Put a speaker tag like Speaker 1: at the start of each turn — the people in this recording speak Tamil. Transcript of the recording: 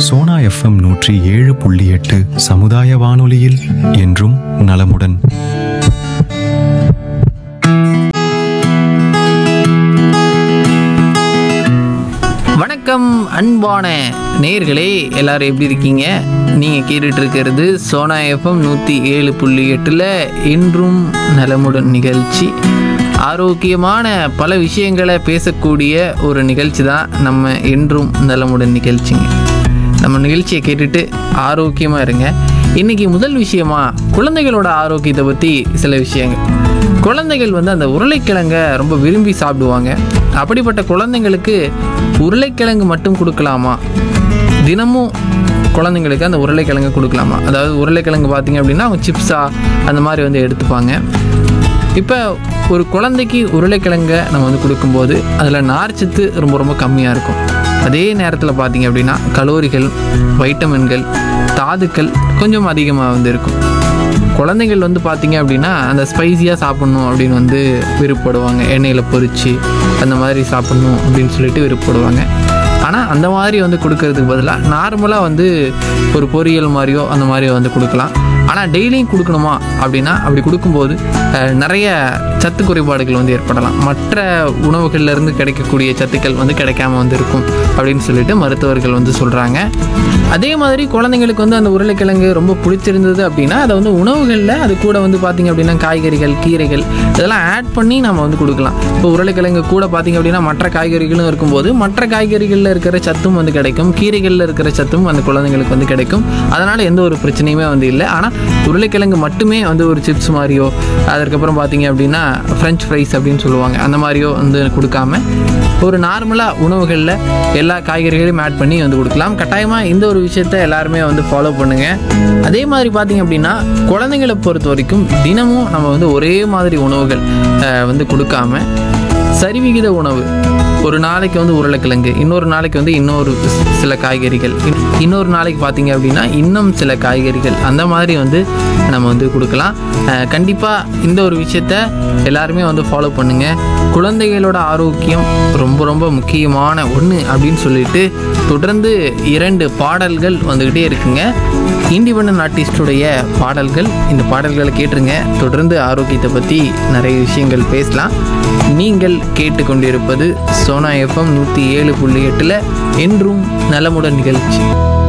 Speaker 1: சோனா எஃப்எம் நூற்றி ஏழு புள்ளி எட்டு சமுதாய வானொலியில் என்றும் நலமுடன்
Speaker 2: வணக்கம் அன்பான நேயர்களே எல்லாரும் எப்படி இருக்கீங்க நீங்கள் கேட்டுட்டு இருக்கிறது சோனா எஃப்எம் நூற்றி ஏழு புள்ளி எட்டில் இன்றும் நலமுடன் நிகழ்ச்சி ஆரோக்கியமான பல விஷயங்களை பேசக்கூடிய ஒரு நிகழ்ச்சி தான் நம்ம என்றும் நலமுடன் நிகழ்ச்சிங்க நம்ம நிகழ்ச்சியை கேட்டுட்டு ஆரோக்கியமாக இருங்க இன்னைக்கு முதல் விஷயமா குழந்தைகளோட ஆரோக்கியத்தை பற்றி சில விஷயங்கள் குழந்தைகள் வந்து அந்த உருளைக்கிழங்க ரொம்ப விரும்பி சாப்பிடுவாங்க அப்படிப்பட்ட குழந்தைங்களுக்கு உருளைக்கிழங்கு மட்டும் கொடுக்கலாமா தினமும் குழந்தைங்களுக்கு அந்த உருளைக்கிழங்கு கொடுக்கலாமா அதாவது உருளைக்கிழங்கு பார்த்தீங்க அப்படின்னா அவங்க சிப்ஸா அந்த மாதிரி வந்து எடுத்துப்பாங்க இப்போ ஒரு குழந்தைக்கு உருளைக்கிழங்க நம்ம வந்து கொடுக்கும்போது அதில் நார்ச்சத்து ரொம்ப ரொம்ப கம்மியாக இருக்கும் அதே நேரத்தில் பார்த்தீங்க அப்படின்னா கலோரிகள் வைட்டமின்கள் தாதுக்கள் கொஞ்சம் அதிகமாக வந்து இருக்கும் குழந்தைகள் வந்து பார்த்தீங்க அப்படின்னா அந்த ஸ்பைசியாக சாப்பிட்ணும் அப்படின்னு வந்து விருப்பப்படுவாங்க எண்ணெயில் பொரிச்சு அந்த மாதிரி சாப்பிட்ணும் அப்படின்னு சொல்லிட்டு விருப்பப்படுவாங்க ஆனால் அந்த மாதிரி வந்து கொடுக்கறதுக்கு பதிலாக நார்மலாக வந்து ஒரு பொரியல் மாதிரியோ அந்த மாதிரி வந்து கொடுக்கலாம் ஆனால் டெய்லியும் கொடுக்கணுமா அப்படின்னா அப்படி கொடுக்கும்போது அஹ், நிறைய சத்து குறைபாடுகள் வந்து ஏற்படலாம் மற்ற உணவுகள்ல இருந்து கிடைக்கக்கூடிய சத்துக்கள் வந்து கிடைக்காம வந்து இருக்கும் அப்படின்னு சொல்லிட்டு மருத்துவர்கள் வந்து சொல்கிறாங்க அதே மாதிரி குழந்தைங்களுக்கு வந்து அந்த உருளைக்கிழங்கு ரொம்ப பிடிச்சிருந்தது அப்படின்னா அதை வந்து உணவுகளில் அது கூட வந்து பார்த்திங்க அப்படின்னா காய்கறிகள் கீரைகள் இதெல்லாம் ஆட் பண்ணி நம்ம வந்து கொடுக்கலாம் இப்போ உருளைக்கிழங்கு கூட பார்த்திங்க அப்படின்னா மற்ற காய்கறிகளும் இருக்கும்போது மற்ற காய்கறிகளில் இருக்கிற சத்தும் வந்து கிடைக்கும் கீரைகளில் இருக்கிற சத்தும் அந்த குழந்தைங்களுக்கு வந்து கிடைக்கும் அதனால் எந்த ஒரு பிரச்சனையுமே வந்து இல்லை ஆனால் உருளைக்கிழங்கு மட்டுமே வந்து ஒரு சிப்ஸ் மாதிரியோ அதற்கப்புறம் பார்த்தீங்க அப்படின்னா ஃப்ரெஞ்ச் ஃப்ரைஸ் அப்படின்னு சொல்லுவாங்க அந்த மாதிரியோ வந்து கொடுக்காம ஒரு நார்மலாக உணவுகளில் எல்லா காய்கறிகளையும் ஆட் பண்ணி வந்து கொடுக்கலாம் கட்டாயமாக இந்த ஒரு விஷயத்த எல்லாருமே வந்து ஃபாலோ பண்ணுங்கள் அதே மாதிரி பார்த்தீங்க அப்படின்னா குழந்தைங்களை பொறுத்த வரைக்கும் தினமும் நம்ம வந்து ஒரே மாதிரி உணவுகள் அஹ், வந்து கொடுக்காம சரிவிகித உணவு ஒரு நாளைக்கு வந்து உருளைக்கிழங்கு இன்னொரு நாளைக்கு வந்து இன்னொரு சி- சில காய்கறிகள் இன்- இன்னொரு நாளைக்கு பார்த்தீங்க அப்படின்னா இன்னும் சில காய்கறிகள் அந்த மாதிரி வந்து நம்ம வந்து கொடுக்கலாம் கண்டிப்பாக இந்த ஒரு விஷயத்த எல்லாருமே வந்து ஃபாலோ பண்ணுங்கள் குழந்தைகளோட ஆரோக்கியம் ரொம்ப ரொம்ப முக்கியமான ஒன்று அப்படின்னு சொல்லிட்டு தொடர்ந்து இரண்டு பாடல்கள் வந்துக்கிட்டே இருக்குங்க இண்டிபெண்டன்ட் ஆர்டிஸ்டுடைய பாடல்கள் இந்த பாடல்களை கேட்டுருங்க தொடர்ந்து ஆரோக்கியத்தை பற்றி நிறைய விஷயங்கள் பேசலாம் நீங்கள் கேட்டுக்கொண்டிருப்பது சோனா எஃப்எம் நூற்றி ஏழு புள்ளி எட்டில் என்றும் நலமுடன் நிகழ்ச்சி